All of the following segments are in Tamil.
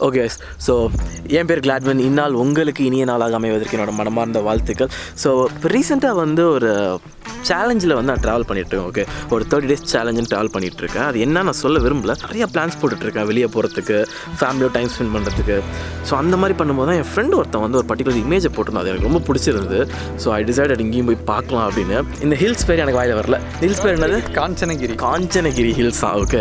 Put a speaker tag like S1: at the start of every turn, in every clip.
S1: ஓகே ஸோ என் பேர் கிளாட்வன் இந்நாள் உங்களுக்கு இனிய நாளாக அமைவதற்கு என்னோட மனமார்ந்த வாழ்த்துக்கள் ஸோ இப்போ ரீசெண்டாக வந்து ஒரு சேலஞ்சில் வந்து நான் ட்ராவல் பண்ணிட்டுருக்கேன் ஓகே ஒரு தேர்ட்டி டேஸ் சேலஞ்சுன்னு ட்ராவல் பண்ணிகிட்ருக்கேன் அது என்ன நான் சொல்ல விரும்பல நிறைய பிளான்ஸ் போட்டுட்ருக்கேன் வெளியே போகிறதுக்கு ஃபேமிலியோட டைம் ஸ்பெண்ட் பண்ணுறதுக்கு ஸோ அந்த மாதிரி பண்ணும்போது தான் என் ஃப்ரெண்டு ஒருத்தன் வந்து ஒரு பர்டிகுலர் இமேஜை போட்டிருந்தான் அது எனக்கு ரொம்ப பிடிச்சிருந்தது ஸோ ஐ டிசைடட் இங்கேயும் போய் பார்க்கலாம் அப்படின்னு இந்த ஹில்ஸ் பேர் எனக்கு வாயில் வரல ஹில்ஸ் பேர் என்னது
S2: காஞ்சனகிரி
S1: காஞ்சனகிரி ஹில்ஸா ஓகே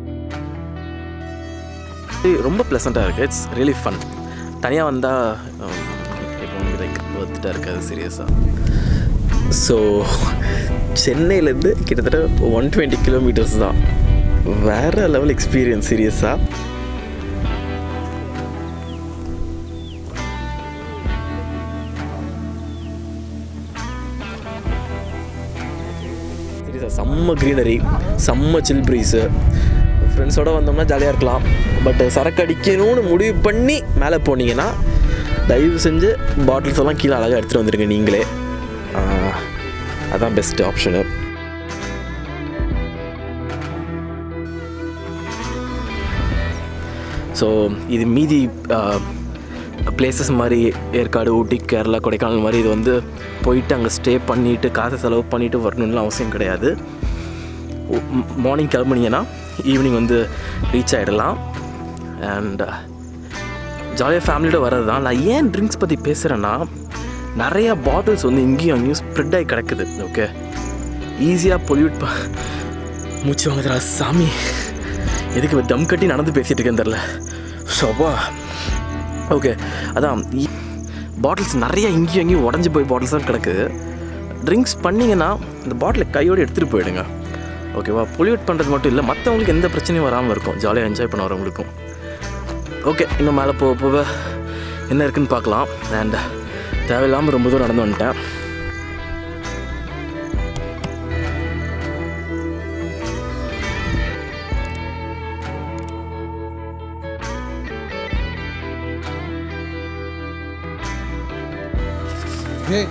S1: ரொம்ப ப்ளசண்ட்டாக இருக்குது இட்ஸ் ரியலி ஃபன் தனியாக வந்தால் இப்போ வந்து லைக் ஒர்த்துட்டாக இருக்காது சீரியஸாக ஸோ சென்னையிலேருந்து கிட்டத்தட்ட ஒன் டுவெண்ட்டி கிலோமீட்டர்ஸ் தான் வேறு லெவல் எக்ஸ்பீரியன்ஸ் சீரியஸாக சீரியஸாக செம்ம க்ரீனரி செம்ம சில் ப்ரீஸு ஃப்ரெண்ட்ஸோட வந்தோம்னா ஜாலியாக இருக்கலாம் பட் சரக்கு அடிக்கணும்னு முடிவு பண்ணி மேலே போனீங்கன்னா தயவு செஞ்சு பாட்டில்ஸ் எல்லாம் கீழே அழகாக எடுத்துகிட்டு வந்துடுங்க நீங்களே ஆஹ், அதான் பெஸ்ட் ஆப்ஷனு ஸோ இது மீதி பிளேசஸ் மாதிரி ஏற்காடு ஊட்டி கேரளா கொடைக்கானல் மாதிரி இது வந்து போயிட்டு அங்கே ஸ்டே பண்ணிவிட்டு காசை செலவு பண்ணிவிட்டு வரணும்னு அவசியம் கிடையாது மார்னிங் கிளம்புனீங்கன்னா ஈவினிங் வந்து ரீச் ஆகிடலாம் அண்ட் ஜாலியாக ஃபேமிலியோட வர்றது தான் நான் ஏன் ட்ரிங்க்ஸ் பற்றி பேசுகிறேன்னா நிறைய பாட்டில்ஸ் வந்து இங்கேயும் அங்கேயும் ஸ்ப்ரெட் ஆகி கிடக்குது ஓகே ஈஸியாக பொல்யூட் ப மூச்சு வாங்குதுடா சாமி எதுக்கு இப்ப தம் கட்டி நடந்து பேசிகிட்டு இருக்கேன்னு தெரில ஷோபா ஓகே அதான் பாட்டில்ஸ் நிறைய இங்கேயும் அங்கேயும் உடஞ்சி போய் பாட்டில்ஸ் தான் கிடக்குது ட்ரிங்க்ஸ் பண்ணிங்கன்னா இந்த பாட்டிலை கையோடு எடுத்துகிட்டு போயிடுங்க ஓகேவா பொல்யூட் பண்ணுறது மட்டும் இல்லை மற்றவங்களுக்கு எந்த பிரச்சனையும் வராமல் இருக்கும் ஜாலியாக என்ஜாய் பண்ண வரவங்களுக்கும் ஓகே இன்னும் மேலே போக போக என்ன இருக்குன்னு பார்க்கலாம் அண்ட் தேவையில்லாமல் ரொம்ப தூரம் நடந்து வந்துட்டேன்
S2: ஏய்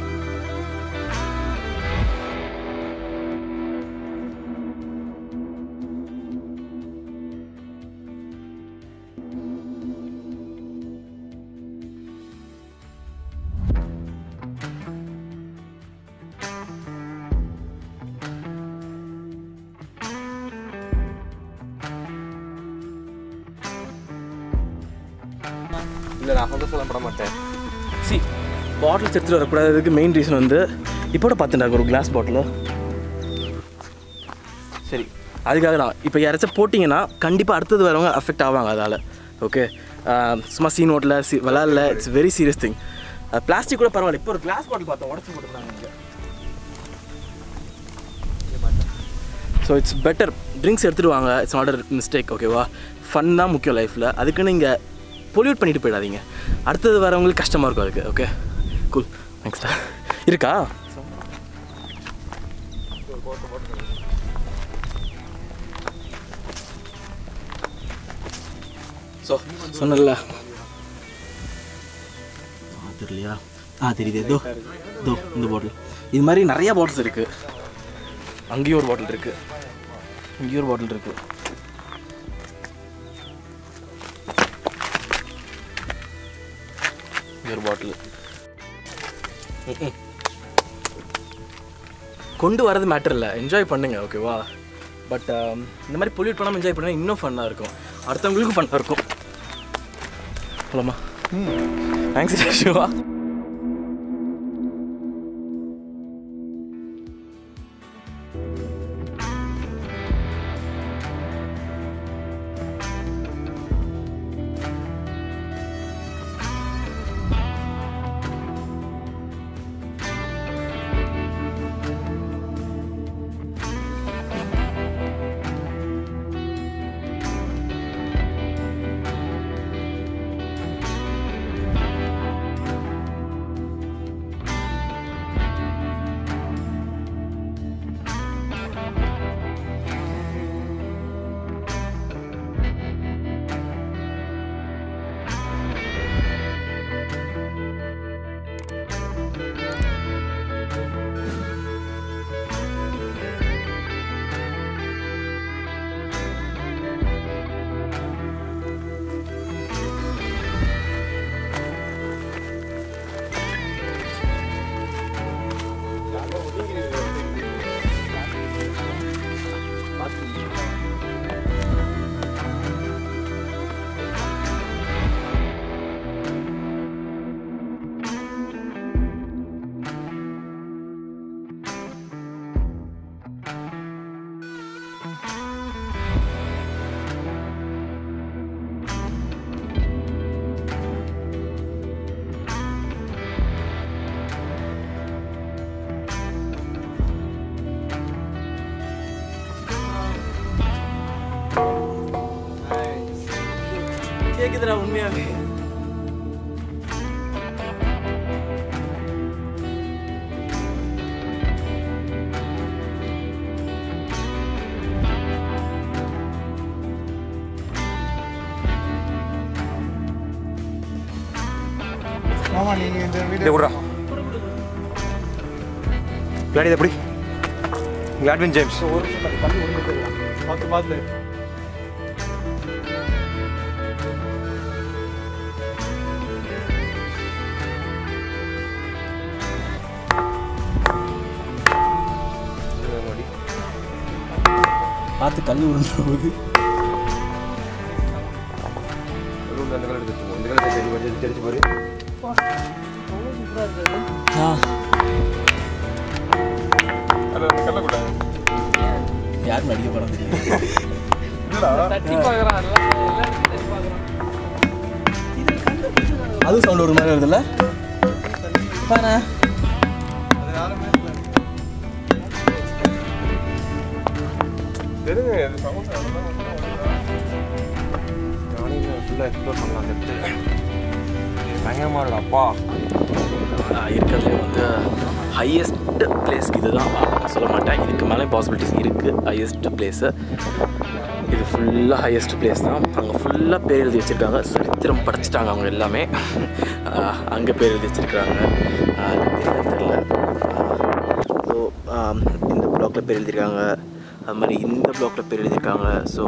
S2: இல்லை நான் சொல்ல சொல்லப்பட மாட்டேன்
S1: சி பாட்டில்ஸ் எடுத்துகிட்டு வரக்கூடாததுக்கு மெயின் ரீசன் வந்து இப்போட பார்த்துட்டாங்க ஒரு கிளாஸ் பாட்டில் சரி அதுக்காக தான் இப்போ யாராச்சும் போட்டிங்கன்னா கண்டிப்பாக அடுத்தது வரவங்க அஃபெக்ட் ஆவாங்க அதால் ஓகே சும்மா சீன் ஓட்டல சி விளாட்ல it's very serious thing plastic கூட பரவாயில்ல இப்போ ஒரு கிளாஸ் பாட்டில் பார்த்தோம் உடச்சி போட்டுருந்தாங்க இங்கே ஸோ இட்ஸ் பெட்டர் ட்ரிங்க்ஸ் எடுத்துகிட்டு வாங்க இட்ஸ் நாட் மிஸ்டேக் ஓகேவா ஃபன் தான் முக்கியம் லைஃப்பில் அதுக்குன்னு இங்கே பொல்யூட் பண்ணிட்டு போயிடாதீங்க அடுத்தது வரவங்களுக்கு கஷ்டமாக இருக்கும் அதுக்கு ஓகே கூல் தேங்க்ஸ்டா இருக்கா ஸோ சொன்னல தெரியலையா ஆ தெரியுது இதோ இதோ இந்த பாட்டில் இது மாதிரி நிறைய பாட்டில்ஸ் இருக்குது அங்கேயும் ஒரு பாட்டில் இருக்குது இங்கேயும் ஒரு பாட்டில் இருக்குது இங்க ஒரு பாட்டில் கொண்டு வரது மேட்டர் இல்லை என்ஜாய் பண்ணுங்க ஓகேவா பட் இந்த மாதிரி பொல்யூட் பண்ணாமல் என்ஜாய் பண்ணால் இன்னும் ஃபன்னாக இருக்கும் அடுத்தவங்களுக்கும் ஃபன்னாக இருக்கும் போலாமா தேங்க்ஸ் சிவா கேக்குதுடா உண்மையாவே
S3: மாமா நீங்க இந்த வீடியோ
S2: இதை விட்றா விளையாடி இதை எப்படி கிளாட்வின் ஜேம்ஸ்
S3: ஒரு நிமிஷம் தள்ளி ஒன்று போயிடலாம் பார்த்து பார்த்து
S1: பார்த்து கல் உருண்டு போகுது
S2: ரூம்ல அந்த கலர் எடுத்து இந்த கலர் தெரிஞ்சு பாரு தெரிஞ்சு பாரு
S1: ஆ
S2: அதில் அந்த கல்ல கூட
S1: யார் நடிக்க படம் தெரியும்
S4: தட்டி பார்க்குறான் எல்லாம் எல்லாம் தட்டி பார்க்குறான்
S1: அது சவுண்ட் ஒரு மாதிரி வருதுல்ல பாரு
S3: அது யாருமே இல்லை
S2: தெரியுங்க அது சவுண்ட் நானே ஃபுல்லாக எக்ஸ்ப்ளோர் பண்ணலாம் அந்த இடத்துல பயங்கரமாக இருக்கா அப்பா
S1: இருக்கிறதுலே வந்து ஹையஸ்ட் பிளேஸ் இதுதான் நான் சொல்ல மாட்டேன் இதுக்கு மேலே பாசிபிலிட்டிஸ் இருக்குது ஹையஸ்ட் பிளேஸு இது ஃபுல்லாக ஹையஸ்ட் பிளேஸ் தான் அங்கே ஃபுல்லாக பேர் எழுதி வச்சுருக்காங்க சரித்திரம் படைச்சிட்டாங்க அவங்க எல்லாமே அங்கே பேர் எழுதி வச்சுருக்காங்க தெரியல ஸோ இந்த ப்ளாக்ல பேர் எழுதியிருக்காங்க அது மாதிரி இந்த ப்ளாக்ல பேர் எழுதியிருக்காங்க ஸோ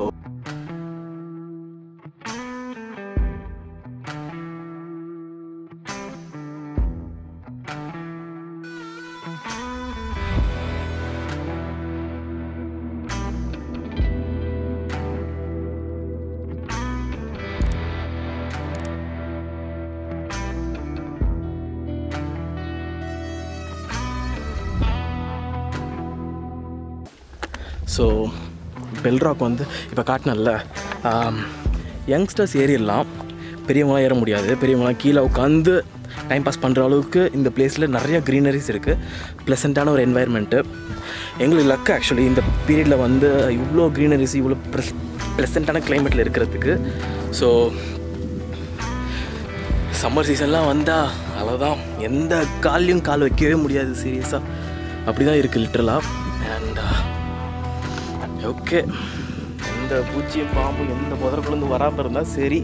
S1: ஸோ பெல்ராக் வந்து இப்போ காட்டினல்ல யங்ஸ்டர்ஸ் ஏறிடலாம் பெரியவங்களாம் ஏற முடியாது பெரியவங்களாம் கீழே உட்காந்து டைம் பாஸ் பண்ணுற அளவுக்கு இந்த பிளேஸில் நிறைய க்ரீனரிஸ் இருக்குது ப்ளசண்ட்டான ஒரு என்வாயர்மெண்ட்டு எங்களுக்கு லக்கு ஆக்சுவலி இந்த பீரியடில் வந்து இவ்வளோ க்ரீனரிஸ் இவ்வளோ ப்ளஸ் ப்ளசண்ட்டான கிளைமேட்டில் இருக்கிறதுக்கு ஸோ சம்மர் சீசன்லாம் வந்தால் அவ்வளோதான் எந்த கால்லையும் கால் வைக்கவே முடியாது சீரியஸாக அப்படி தான் இருக்குது லிட்டரலாக அண்ட் ஓகே எந்த பூச்சியும் பாம்பும் எந்த புதற்குள்ளேருந்து வராமல் இருந்தால் சரி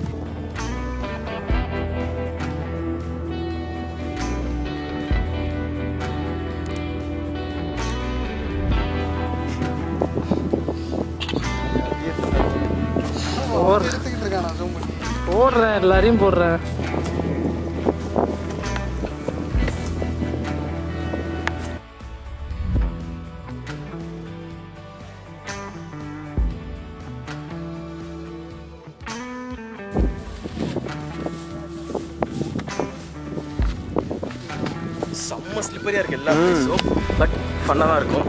S3: எடுத்துக்கிட்டு இருக்கானா zoom பண்ணி
S4: போடுறேன் எல்லாரையும் போடுறேன்
S1: செம்ம ஸ்லிப்பரியாக இருக்குது எல்லா பிளேஸும் பட் ஃபன்னாக தான் இருக்கும்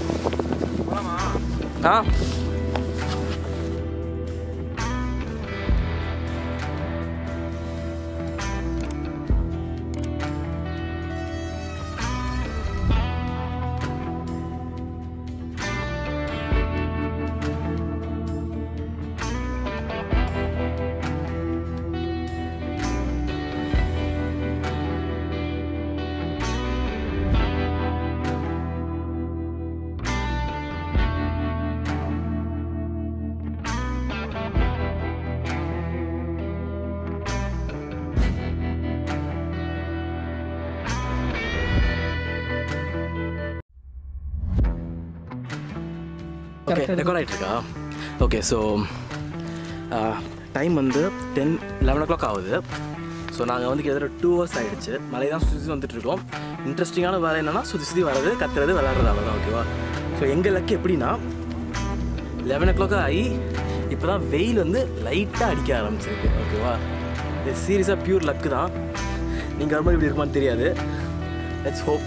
S1: ஆ ஓகே ரெக்கார்ட் ஆகிட்டு இருக்கா ஓகே ஸோ டைம் வந்து டென் லெவன் ஓ கிளாக் ஆகுது ஸோ நாங்கள் வந்து கிட்டத்தட்ட டூ ஹவர்ஸ் ஆகிடுச்சு மலை தான் சுற்றி சுற்றி வந்துட்டு இருக்கோம் இன்ட்ரெஸ்டிங்கான வேலை என்னன்னா சுற்றி சுற்றி வர்றது கத்துறது விளாட்றது அவ்வளோதான் ஓகேவா ஸோ எங்கள் லக்கு எப்படின்னா லெவன் ஓ கிளாக் ஆகி இப்போ தான் வெயில் வந்து லைட்டாக அடிக்க ஆரம்பிச்சிருக்கு ஓகேவா இது சீரியஸாக பியூர் லக்கு தான் நீங்கள் வரும்போது இப்படி இருக்குமான்னு தெரியாது லெட்ஸ் ஹோப்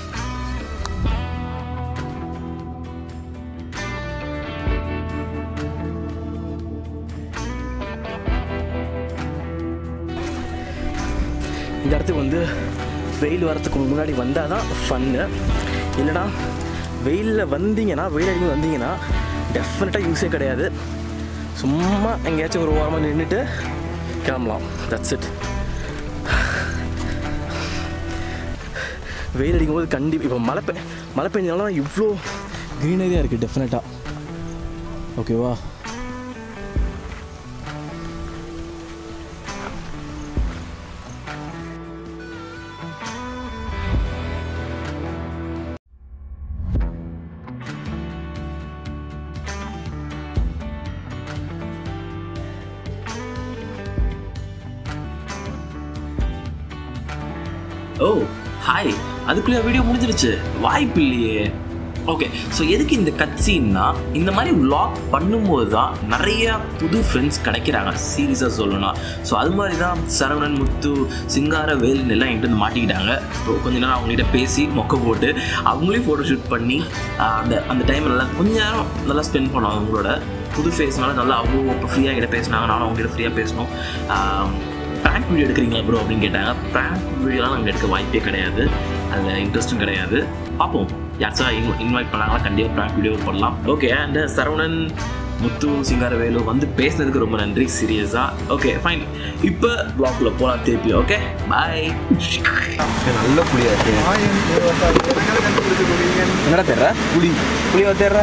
S1: இந்த இடத்துக்கு வந்து வெயில் வரத்துக்கு முன்னாடி வந்தால் தான் ஃபன்னு இல்லைனா வெயிலில் வந்தீங்கன்னா வெயில் அடிக்கும் வந்தீங்கன்னா டெஃபினட்டாக யூஸே கிடையாது சும்மா எங்கேயாச்சும் ஒரு ஓரமாக நின்றுட்டு கிளம்பலாம் தட்ஸ் இட் வெயில் அடிக்கும்போது கண்டி இப்போ மழை பெ மழை பெஞ்சாலும் இவ்வளோ க்ரீனரியாக இருக்குது டெஃபினட்டாக ஓகேவா
S5: ஓ ஹாய் அதுக்குள்ளே வீடியோ முடிஞ்சிருச்சு வாய்ப்பு இல்லையே ஓகே ஸோ எதுக்கு இந்த கட் சீன்னா இந்த மாதிரி vlog பண்ணும்போது தான் நிறைய புது ஃப்ரெண்ட்ஸ் கிடைக்கிறாங்க சீரியஸாக சொல்லணும்னா ஸோ அது மாதிரி தான் சரவணன் முத்து சிங்கார வேலுன்னு எல்லாம் என்கிட்ட வந்து மாட்டிக்கிட்டாங்க ஸோ கொஞ்ச நேரம் அவங்ககிட்ட பேசி மொக்க போட்டு அவங்களையும் ஃபோட்டோ ஷூட் பண்ணி ஆஹ், அந்த அந்த டைம் நல்லா கொஞ்ச நேரம் நல்லா ஸ்பெண்ட் பண்ணோம் அவங்களோட புது ஃபேஸ்னால நல்லா அவங்க இப்போ ஃப்ரீயாக என்கிட்ட பேசினாங்க நானும் அவங்ககிட்ட ஃப்ரீயாக பேசணும் ப்ராங்க் வீடியோ எடுக்கிறீங்களா ப்ரோ அப்படின்னு கேட்டாங்க ப்ராங்க் வீடியோலாம் நாங்கள் எடுக்க வாய்ப்பே கிடையாது அதில் இன்ட்ரெஸ்ட்டும் கிடையாது பார்ப்போம் யாராச்சும் இன் இன்வைட் பண்ணாங்களா கண்டிப்பாக ப்ராங்க் வீடியோ பண்ணலாம் ஓகே அண்ட் சரவணன் முத்து சிங்காரவேலு வந்து பேசுனதுக்கு ரொம்ப நன்றி சீரியஸாக ஓகே ஃபைன் இப்போ ப்ளாக்ல போகலாம் திருப்பி ஓகே பாய்
S2: நல்ல புளியா இருக்கு
S1: என்னடா தெரியற புளி புளியை தேர்ற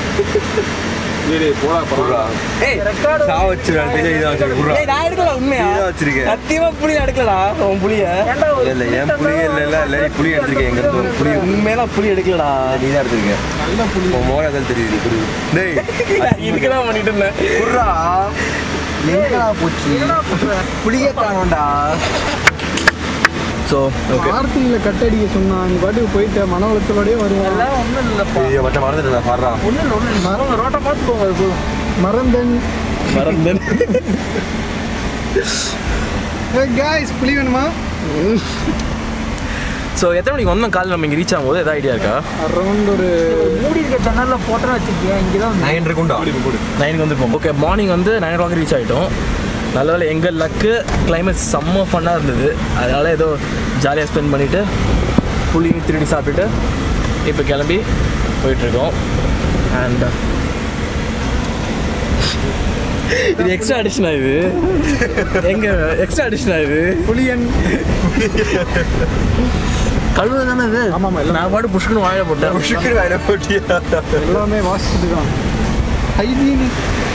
S2: போடா போடா
S1: ஏய்
S2: சா வச்சிருக்கேன் தெரியும் இதான் வச்சிருக்கேன் புறா
S1: ஏய் நான் எடுக்கல உண்மையா
S2: இதான் வச்சிருக்கேன்
S1: சத்தியமா புளி எடுக்கலடா உன் புளிய
S2: இல்ல இல்ல என் புளி இல்ல இல்ல இல்ல நீ புளி எடுத்திருக்கேன் எங்க இருந்து ஒரு புளி
S1: உண்மையில புளி எடுக்கலடா
S2: நீ தான் எடுத்திருக்க
S3: நல்ல புளி
S2: உன் மோர தான் தெரியுது புளி டேய்
S1: இதுக்கு தான் பண்ணிட்டு இருந்தேன்
S2: புறா எங்கடா போச்சு புளிய காணோம்டா
S1: ஸோ ஓகே
S3: வார்த்தையில கட்டடிக்க சொன்னா நீ பாட்டுக்கு போயிட்ட மன உளைச்சலோடயே வருவான்
S4: ஒன்றும் இல்லைப்பா
S2: ஐயோ மச்ச மறந்துட்டேன் பாடுறா
S4: ஒன்றும் இல்லை ஒன்றும் இல்லை ரோட்டை பார்த்து போங்க அது போதும்
S3: மறந்தன்
S1: மறந்தேன்
S3: காய்ஸ் புளி வேணுமா
S1: ஸோ எத்தனை மணிக்கு வந்தோம் காலையில் நம்ம இங்கே ரீச் ஆகும்போது எதாவது ஐடியா இருக்கா
S3: அரௌண்ட் ஒரு
S4: மூடி இருக்க ஜன்னலில் போட்டோன்னு வச்சுருக்கேன் இங்கே தான்
S2: நைன் இருக்கும்டா
S1: நைனுக்கு வந்துருப்போம் ஓகே மார்னிங் வந்து நைன் ஓ கிளாக் ரீச் ஆகிட்டோம் நல்ல வேலை எங்கள் லக்கு கிளைமேட் செம்ம ஃபன்னாக இருந்தது அதனால் ஏதோ ஜாலியாக ஸ்பெண்ட் பண்ணிவிட்டு புளி திருடி சாப்பிட்டுட்டு இப்போ கிளம்பி போயிட்டுருக்கோம் அண்ட் இது எக்ஸ்ட்ரா அடிஷனா இது எங்க எக்ஸ்ட்ரா அடிஷனா இது
S3: புளியன்
S1: கழுவு தானே இது
S3: ஆமா, ஆமா, எல்லாம்.
S1: நான் பாட்டு புஷ்குன்னு வாயில போட்டேன்
S2: சுக்கர் வாயில போட்டியா
S3: எல்லாமே வாசிச்சுட்டு தான் ஹைஜீனிக்